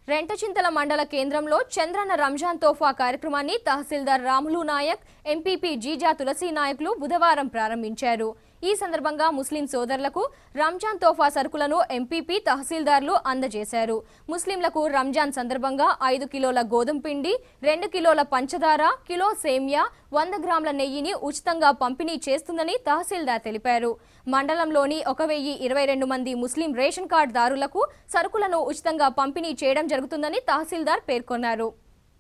రెంటచింతల మండల కేంద్రంలో చంద్రన్న రంజాన్ తోఫా కార్యక్రమాన్ని తహసీల్దార్ రాములు నాయక్ ఎంపీపీ జీజా తులసి నాయకులు బుధవారం ప్రారంభించారు ఈ సందర్భంగా ముస్లిం సోదరులకు రంజాన్ తోఫా సరుకులను ఎంపీపీ తహసీల్దార్లు అందజేశారు ముస్లింలకు రంజాన్ సందర్భంగా ఐదు కిలోల గోధుమ పిండి రెండు కిలోల పంచదార కిలో సేమ్యా వంద గ్రాముల నెయ్యిని ఉచితంగా పంపిణీ చేస్తుందని తహసీల్దార్ తెలిపారు మండలంలోని ఒక వెయ్యి ఇరవై రెండు మంది ముస్లిం రేషన్ కార్డుదారులకు సరుకులను ఉచితంగా పంపిణీ చేయడం జరుగుతుందని తహసీల్దార్ పేర్కొన్నారు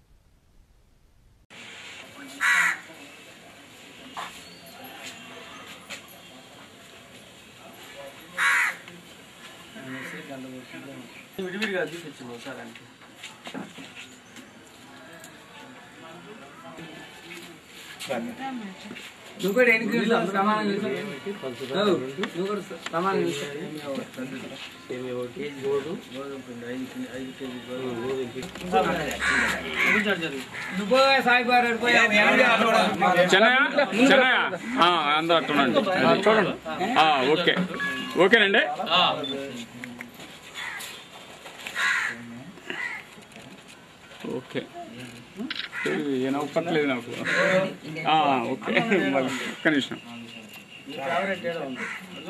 విడివిడిగా చూపించింది ఒకసారి అంటే నువ్వు కూడా ఎన్ని నిమిషాలు సమానం నువ్వు కూడా సమానం సేమియా ఒక కేజీ గోడు గోధుమ పిండి ఐదు కిలో ఐదు కేజీ గోధుమ గోధుమ పిండి చూపించాడు చదువు నువ్వు సాయిబారు పోయావు చెన్నయ్య చెన్నయ్య ఆ, అందరూ అట్టున్నాండి చూడండి ఆ, ఓకే ఓకేనండి ఓకే ఏ నవ్వట్లేదు నాకు ఆ, ఓకే మళ్ళీ ఒక్క నిమిషం ఈ ఫేవరెట్ ఏదో ఉంది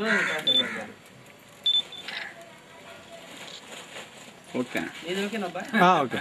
ఓకే ఇది ఓకేనబ్బా ఓకే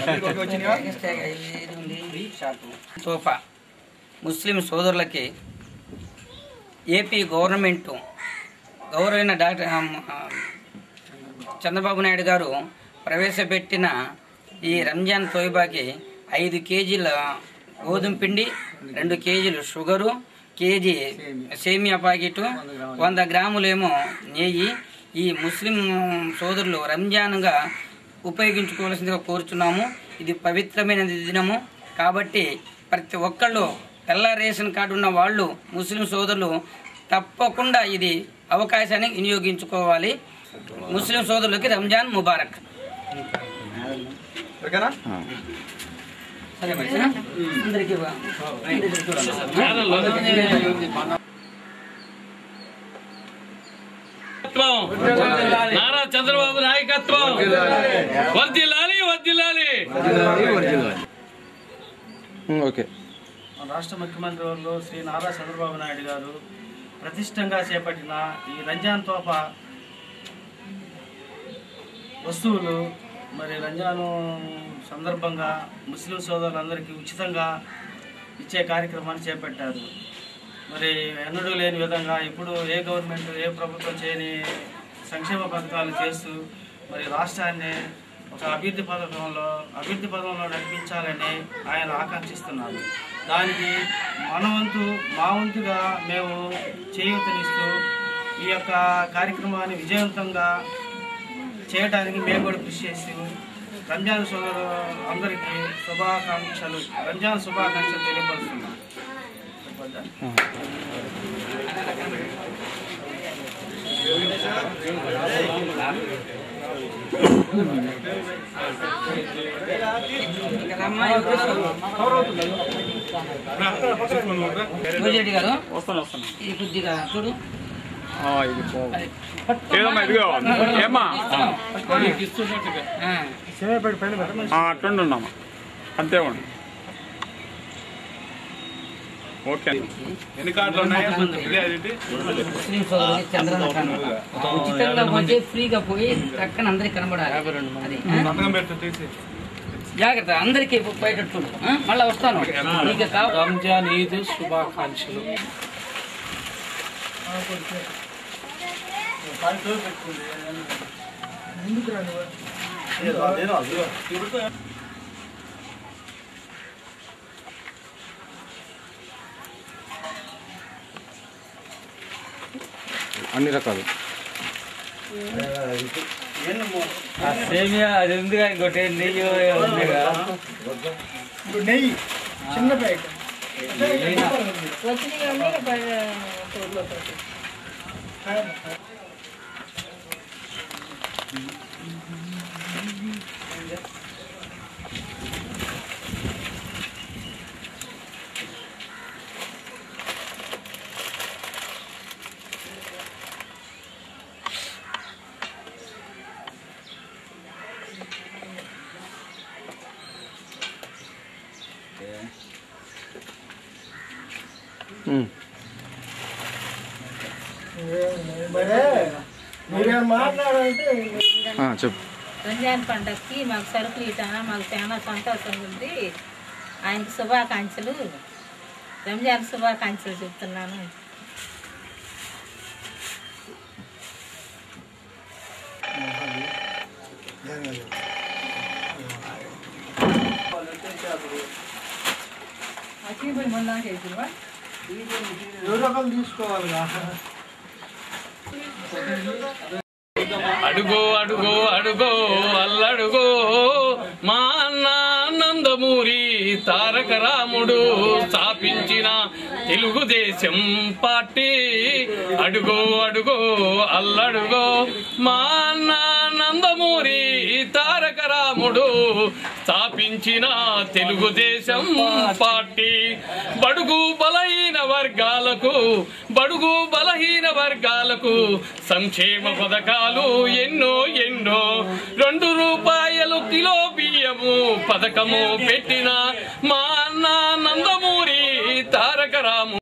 సోఫా ముస్లిం సోదరులకి ఏపీ గవర్నమెంట్ గౌరవైన డాక్టర్ ఆ, చంద్రబాబు నాయుడు గారు ప్రవేశపెట్టిన ఈ రంజాన్ తోయిబాకి ఐదు కేజీల గోధుమ పిండి రెండు కేజీలు షుగరు కేజీ సేమియా ప్యాకెట్ వంద గ్రాములేమో నెయ్యి ఈ ముస్లిం సోదరులు రంజాన్గా ఉపయోగించుకోవాల్సిందిగా కోరుచున్నాము ఇది పవిత్రమైన దినము కాబట్టి ప్రతి ఒక్కళ్ళు తెల్ల రేషన్ కార్డు ఉన్న వాళ్ళు ముస్లిం సోదరులు తప్పకుండా ఇది అవకాశాన్ని వినియోగించుకోవాలి ముస్లిం సోదరులకి రంజాన్ ముబారక్ సరే మరి అందరికీ బా- అందరికీ చూడండి. నారా చంద్రబాబు నాయకత్వం వర్దిల్లాలి వర్దిల్లాలి ఓకే మన రాష్ట్ర ముఖ్యమంత్రి వర్యులు శ్రీ నారా చంద్రబాబు నాయుడు గారు ప్రతిష్టంగా చేపట్టిన ఈ రంజాన్ తోప వస్తువులు మరి రంజాను సందర్భంగా ముస్లిం సోదరులందరికీ ఉచితంగా ఇచ్చే కార్యక్రమాన్ని చేపట్టారు మరి ఎన్నడూ లేని విధంగా ఇప్పుడు ఏ గవర్నమెంట్ ఏ ప్రభుత్వం చేయని సంక్షేమ పథకాలు చేస్తూ మరి రాష్ట్రాన్ని ఒక అభివృద్ధి పథకంలో అభివృద్ధి పథకంలో నడిపించాలని ఆయన ఆకాంక్షిస్తున్నారు దానికి మన వంతు మా వంతుగా మేము చేయూతనిస్తూ ఈ యొక్క కార్యక్రమాన్ని విజయవంతంగా చేయడానికి మేము కూడా కృషి చేస్తూ రంజాన్ సోదరు అందరికీ శుభాకాంక్షలు రంజాన్ శుభాకాంక్షలు తెలియపరుస్తున్నాం రోజెడ్డి గారు వస్తాను వస్తాను ఇది కొద్దిగా చూడు ఆ, ఇది పో ఏదమ్మా ఇదిగో ఏమ్మా ఆ. అట్టుండి ఉన్నామా అంతే ఉండు ఓకే ఎన్ని కార్డులు ఉన్నాయి ఇదే అది ముస్లిం సోదరులకి చంద్రన్న కానుక. ఉచితంగా పోతే ఫ్రీగా పోయి చక్కని అందరికి కనబడాలి అది, ఆ? జాగ్రత్త అందరికి పోయేటట్టు చూడు ఆ? మళ్ళా వస్తాను నీకు కావాలి రంజాన్ ఈద్ శుభాకాంక్షలు అన్ని రకాలు సేమియా అది ఉందిగా ఇంకోటి నెయ్యి ఉందిగా చెప్పు రంజాన్ పండగకి మాకు సరుకులు ఇటానా మాకు చాలా సంతోషంగా ఉంది ఆయనకు శుభాకాంక్షలు రంజాన్ శుభాకాంక్షలు చెప్తున్నాను అడుగో అడుగో అడుగో అల్లడుగో మా అన్న నందమూరి తారక రాముడు స్థాపించిన తెలుగుదేశం పార్టీ అడుగో అడుగో అల్లడుగో మా అన్న నందమూరి తారక రాముడు స్థాపించిన తెలుగుదేశం పార్టీ బడుగు బలహీన వర్గాలకు బడుగు బలహీన వర్గాలకు సంక్షేమ పథకాలు ఎన్నో ఎన్నో రెండు రూపాయలు కిలో బియ్యము పథకము పెట్టిన మా అన్న నందమూరి